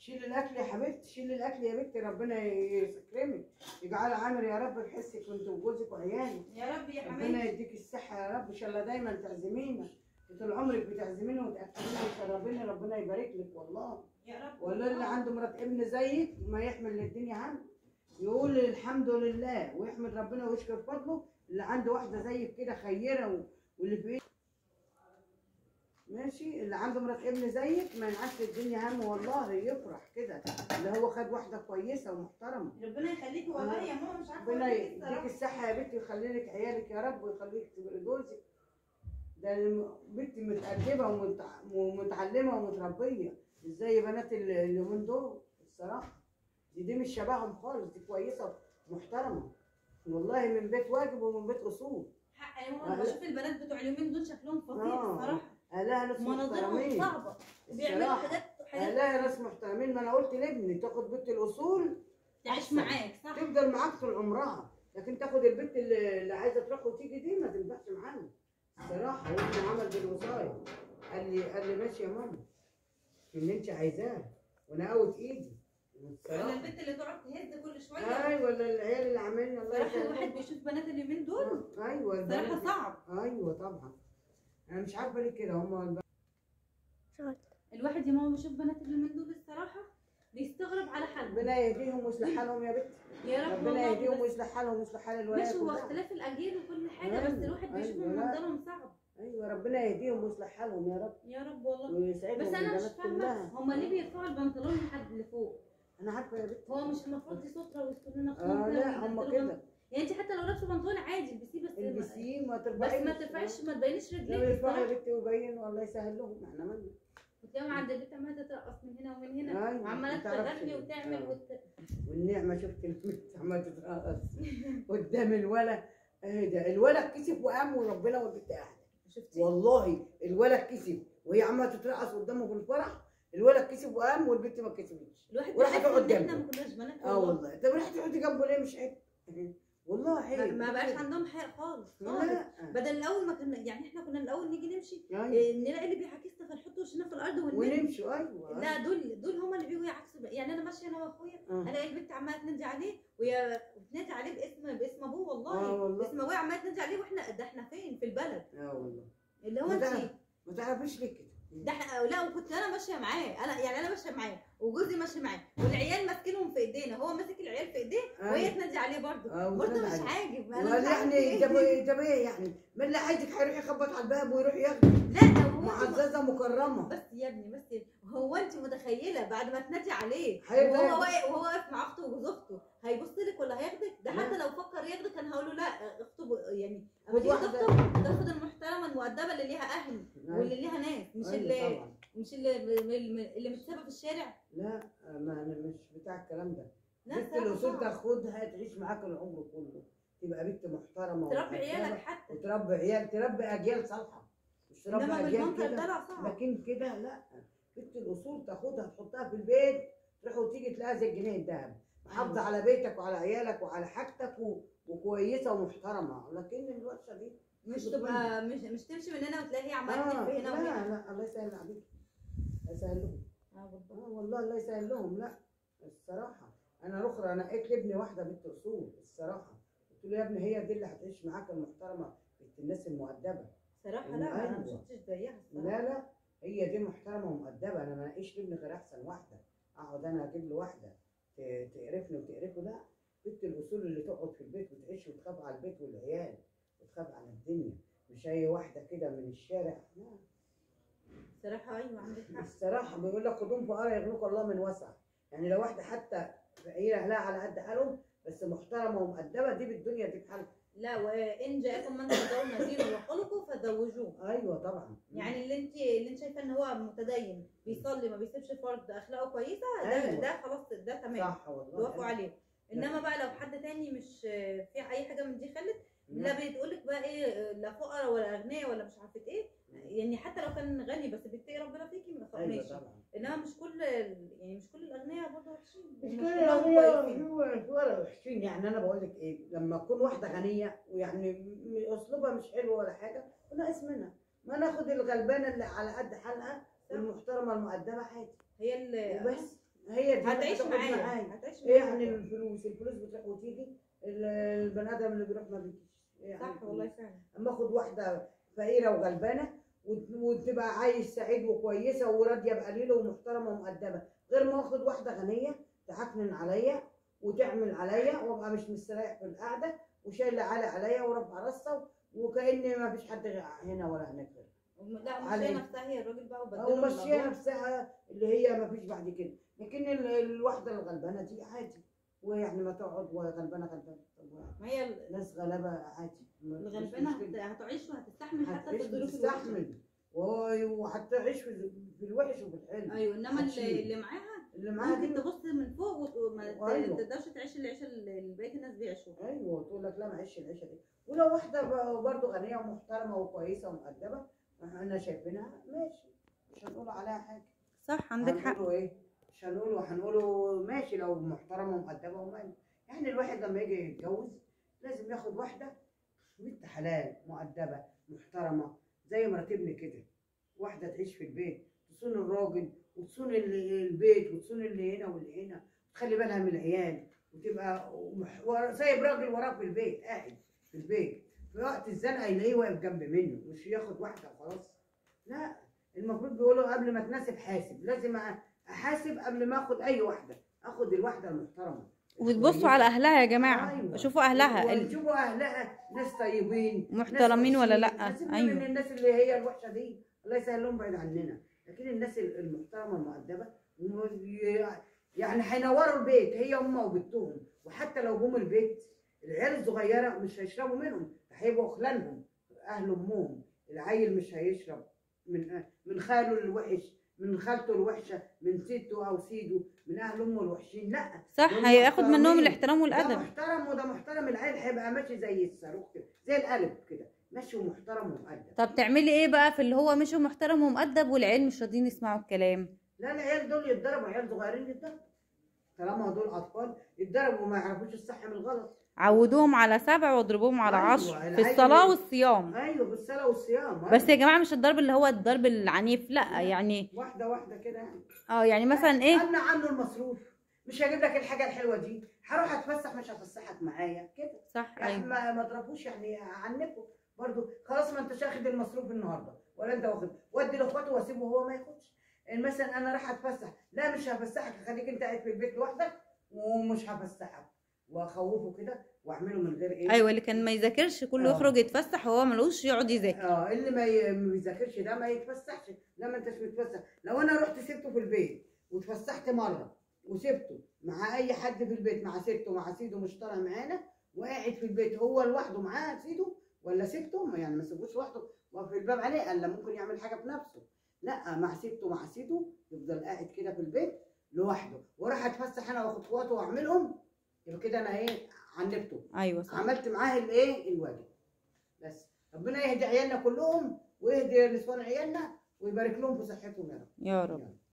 شيل الاكل يا حبيبتي شيل الاكل يا بنتي ربنا يكرمك يجعل عامر يا رب بحسك وانت وجوزك وعيالك يا رب يا ربنا حبيبي يديك الصحه يا رب ان شاء الله دايما تعزمينا طول عمرك بتعزمينا وتاكلينا وتشربينا ربنا يبارك لك والله يا رب والله اللي عنده مرات ابن زيك ما يحمل للدنيا هم يقول الحمد لله ويحمد ربنا ويشكر فضله اللي عنده واحده زيك كده خيره و- واللي في إيده- ماشي اللي عنده مرات ابن زيك ما ينعش الدنيا هم والله يفرح كده اللي هو خد واحده كويسه ومحترمه ربنا يخليكي والله يا ماما مش عارفه ربنا أقول إيه يديك الصراحة. الصحه يا بنتي ويخلي لك عيالك يا رب ويخليك تبقي جوزك ده الم- بنتي متأدبة ومتع- ومتعلمة ومتربية مش زي بنات ال- اليومين دول الصراحة دي دي مش شبههم خالص دي كويسة ومحترمة والله من بيت واجب ومن بيت أصول حق يا ماما انا بشوف البنات بتوع اليومين دول شكلهم فظيع آه. الصراحه أهلها ناس مناظرهم محترمين صعبه بيعملوا الصراحة. حاجات حاجات أهلها ناس محترمين ما أنا قلت لابني تاخد بنت الأصول تعيش أحسن. معاك صح تفضل معاك طول عمرها لكن تاخد البنت اللي, اللي عايزه تروح وتيجي دي ما تنفعش معانا الصراحه وابني عمل بالوصايه قال لي قال لي ماشي يا ماما اللي انت عايزاه وانا قوت ايدي ولا الصراحه البنت اللي تقعد تهز كل شويه ايوه ولا العيال اللي عاملين الله صراحه يسهلهم. الواحد بيشوف بنات اليومين دول آه، ايوه البنات صراحه دي- صعب ايوه طبعا انا مش عارفه ليه كده هم الواحد يا ماما بيشوف بنات اليومين دول الصراحه بيستغرب على حالهم ربنا يهديهم ويصلح حالهم يا بنت يا رب ربنا والله يهديهم بس- ويصلح حالهم ويصلح حال الولاية ماشي هو كلها. اختلاف الاجيال وكل حاجه بس أيوة، الواحد بيشوف أيوة، من لا. منظرهم صعب ايوه ربنا يهديهم ويصلح حالهم يا رب يا رب والله ويسعدهم بس انا مش البنات فاهمه كلها هما ليه بيرفعوا البنطلون لحد لفوق انا عارفه يا بنت هو مش المفروض دي ستره ويستروا نفسهم اه كده لا هم وينزلوا كده يعني انت حتى لو لابسه بنطلون عادي البسيه بس البسيه ما بس ترفعيش ما ترفعيش ما تبينيش لا رجليك يرفعوا يا الصراحة. بنتي ويبين والله يسهل لهم احنا مالنا وتلاقيهم عند البيت عماله ترقص من هنا ومن هنا أيوة، وعماله ما تعرفش تغني ليه. وتعمل آه. وت... والنعمه شفت البنت عماله تترقص قدام الولد ايه ده الولد كسب وقام وربنا والبنت قاعده شفتي والله الولد كسب وهي عماله تترقص قدامه في الفرح الولد كسب وقام والبنت ما كسبتش الواحد وراحت بيحس تقعد ان احنا جنبه. ما كناش بنات اه والله طب راح تقعدي جنبه ليه مش عيب والله ما, عيب ما بقاش عندهم حق خالص خالص لا بدل الاول ما كنا يعني احنا كنا الاول نيجي نمشي أيوة. إيه، نلاقي اللي بيعاكسنا فنحط وشنا في الارض وننام ونمشوا ايوه لا دول دول هم اللي بيجوا يعكسوا بقى. يعني انا ماشيه انا واخويا آه. الاقي البنت عماله تنادي عليه وهي بتنادي عليه باسم باسم ابوه والله اه والله باسم ابويا عماله تنادي عليه واحنا ده احنا فين في البلد اه والله اللي هو ما انت تعرف- ما تعرفيش ليه كده ده احنا لا وكنت انا ماشيه معاه انا يعني انا ماشيه معاه وجوزي ماشي معاه والعيال ماسكينهم في ايدينا هو ماسك العيال في ايديه وهي أيوة. تنادي عليه برضه اه برضه وتنادي مش عليه. عاجب انا وقال مش عارفة يعني إيه. طب ايه طب ايه يعني من اللي عايزك هيروح يخبط على الباب ويروح ياخده لا هو أنت معززه مكرمه بس يا ابني بس يا ابني. هو انت متخيله بعد ما تنادي عليه هيرجع وهو ياخدك. واقف وهو واقف مع اخته وجوز اخته هيبص لك ولا هياخدك ده لا. حتى لو فكر ياخدك انا هقول له لا اخته يعني خد اما تيجي واحدة. تخطب تاخد المحترمه المؤدبه اللي ليها اهل واللي ليها ناس مش أيوة اللي طبعا. مش اللي اللي متسابه في الشارع لا ما انا مش بتاع الكلام ده ناس بنت صراحة الاصول صعب. تاخدها تعيش معاك العمر كله تبقى بنت محترمه تربي ومؤدبة، عيالك حتى وتربي عيال تربي اجيال صالحه مش تربي انما اجيال بالمنظر كده ده لا صعب لكن كده لا بنت الاصول تاخدها تحطها في البيت تروح وتيجي تلاقيها زي الجنيه الذهب محافظه على بيتك وعلى عيالك وعلى حاجتك و... وكويسه ومحترمه لكن الوحشه دي مش بتقول تبقى مش مش تمشي من هنا وتلاقيها آه عماله تلف لا هنا وهنا لا الله يسهل عليك الله يسهل لهم آه بالظبط. اه والله الله يسهل لهم لا الصراحه انا رخرة نقيت لابني واحده بنت اصول الصراحه قلت له يا ابني هي دي اللي هتعيش معاك المحترمه بنت الناس المؤدبه صراحه إن لا انا ما أيوة. شفتش زيها الصراحه لا لا هي دي محترمه ومؤدبه انا ما نقيش لابني غير احسن واحده اقعد انا اجيب له واحده ت- تقرفني وتقرفه لا بنت الاصول اللي تقعد في البيت وتعيش وتخاف على البيت والعيال وتخاف على الدنيا مش اي واحده كده من الشارع لا صراحه ايوه عندك حق الصراحه بيقول لك خدوم فقراء يغنوك الله من وسع يعني لو واحده حتى هي اهلها على قد حالهم بس محترمه ومؤدبه دي بالدنيا دي بحالها لا وان جاءكم من ترضون دينه وخلقه فزوجوه ايوه طبعا يعني اللي انت اللي انت شايفه ان هو متدين بيصلي ما بيسيبش فرض اخلاقه كويسه ده أيوة. ده خلاص ده تمام صح والله يوافقوا عليه انما بقى لو حد تاني مش في اي حاجه من دي خلت لا بتقولك بقى ايه لا فقراء ولا اغنياء ولا مش عارفه ايه يعني حتى لو كان غني بس بيتقي ربنا فيكي ما ايوه ماشي طبعا انما مش كل يعني مش كل الاغنياء برضه وحشين مش هم كل كلهم الاغنياء كويسين. ولا وحشين يعني انا بقول لك ايه لما تكون واحده غنيه ويعني م- اسلوبها مش حلو ولا حاجه وناقص منها ما ناخد الغلبانه اللي على قد حالها صح. والمحترمه المؤدبه عادي هي اللي وبس هي دي هتعيش هتقعد معايا هتعيش ايه معايا يعني الفلوس الفلوس بتروح وتيجي ال- البني ادم اللي بيروح ما بيجيش إيه يعني صح الفلوس؟ والله فعلا اما اخد واحده فقيره وغلبانه وت- وتبقى عايش سعيد وكويسه وراضيه بقليله ومحترمه ومؤدبه غير ما اخد واحده غنيه تعكنن عليا وتعمل عليا وابقى مش مستريح في القعده وشايله على عليا ورافعه راسها وكاني ما فيش حد غ- هنا ولا هناك غير لا عليك. مشيها نفسها هي الراجل بقى او وبدله مشيها الأدوار. نفسها اللي هي ما فيش بعد كده لكن ال- الواحده الغلبانه دي عادي ويعني ما تقعد وغلبانه غلبانه طب ما هي ال- ناس غلابه عادي مش الغلبانه مشكلة. هت- هتعيش وهتستحمل حتى في هتعيش الظروف الوحشه وتستحمل وهو- وهتعيش في في الوحش وفي الحلو ايوه انما هتشيل. اللي, اللي معاها اللي معاها ممكن دي تبص من فوق وت- وما أيوة. تقدرش تعيش العيشه اللي بقيه الناس بيعيشوها ايوه تقول لك لا معيش العيشه دي ولو واحده ب- برضه غنيه ومحترمه وكويسه ومؤدبه احنا شايفينها ماشي مش هنقول عليها حاجه صح هنقوله ايه مش هنقوله هنقوله ماشي لو محترمه ومؤدبه ومال يعني الواحد لما يجي يتجوز لازم ياخد واحده بنت حلال مؤدبه محترمه زي مرات ابني كده واحده تعيش في البيت تصون الراجل وتصون ال- البيت وتصون اللي هنا واللي هنا وتخلي بالها من العيال وتبقى ومح- ورا- سايب راجل وراه في البيت قاعد في البيت في وقت الزنقه يلاقيه واقف جنب منه مش ياخد واحده وخلاص لا المفروض بيقولوا قبل ما تناسب حاسب لازم أ- احاسب قبل ما اخد اي واحده اخد الواحده المحترمه وتبصوا على اهلها يا جماعه أيوة. شوفوا اهلها ال- شوفوا اهلها ناس طيبين ناس محترمين ولا كويسين. لأ؟ لازم أيوة. من الناس اللي هي الوحشه دي الله يسهل لهم بعيد عننا لكن الناس المحترمه المؤدبه م- يعني هينوروا البيت هي امه وبنتهم وحتى لو جم البيت العيال الصغيره مش هيشربوا منهم هيبقوا خلانهم اهل امهم العيل مش هيشرب من من خاله الوحش من خالته الوحشه من سته او سيده من اهل امه الوحشين لا صح دول هياخد منهم محترمين. الاحترام ده والادب محترم وده محترم العيل هيبقى ماشي زي الصاروخ كده زي القلب كده ماشي ومحترم ومؤدب طب تعملي ايه بقى في اللي هو مش محترم ومؤدب والعيال مش راضيين يسمعوا الكلام لا العيال دول يتضربوا عيال صغيرين يتضربوا طالما دول اطفال يتضربوا وما يعرفوش الصح من الغلط عودوهم على سبع واضربوهم على أيوة، عشر في العيل الصلاه اللي- والصيام ايوه بالصلاه والصيام بس يا أيوة. جماعه مش الضرب اللي هو الضرب العنيف لا يعني واحده واحده كده يعني اه يعني مثلا ايه امنع عنه المصروف مش هجيب لك الحاجه الحلوه دي هروح اتفسح مش هفسحك معايا كده صح يعني ايوه ما ما اضربوش يعني عنكوا برضو خلاص ما انتش واخد المصروف النهارده ولا انت واخد ودي لاخواته واسيبه وهو ما ياخدش يعني مثلا انا رايح اتفسح لا مش هفسحك هخليك انت قاعد في البيت لوحدك ومش هفسحك واخوفه كده واعمله من غير ايه ايوه اللي كان ما يذاكرش كله آه. يخرج يتفسح وهو ملوش يقعد يذاكر اه اللي ما ي- ما بيذاكرش ده ما يتفسحش لا ما انتش بتتفسح لو انا رحت سبته في البيت واتفسحت مره وسبته مع اي حد في البيت مع سته مع سيده مش طالع معانا وقاعد في البيت هو لوحده معاه سيده ولا سبته ما يعني ما سيبوش لوحده واقف في الباب عليه الا ممكن يعمل حاجه بنفسه لا مع سته مع سيده يفضل قاعد كده في البيت لوحده واروح اتفسح انا واخد اخواته واعملهم يبقى كده انا ايه عنبته ايوه صح عملت معاه الايه الواجب بس ربنا يهدي عيالنا كلهم ويهدي نسوان عيالنا ويبارك لهم في صحتهم يا رب يا رب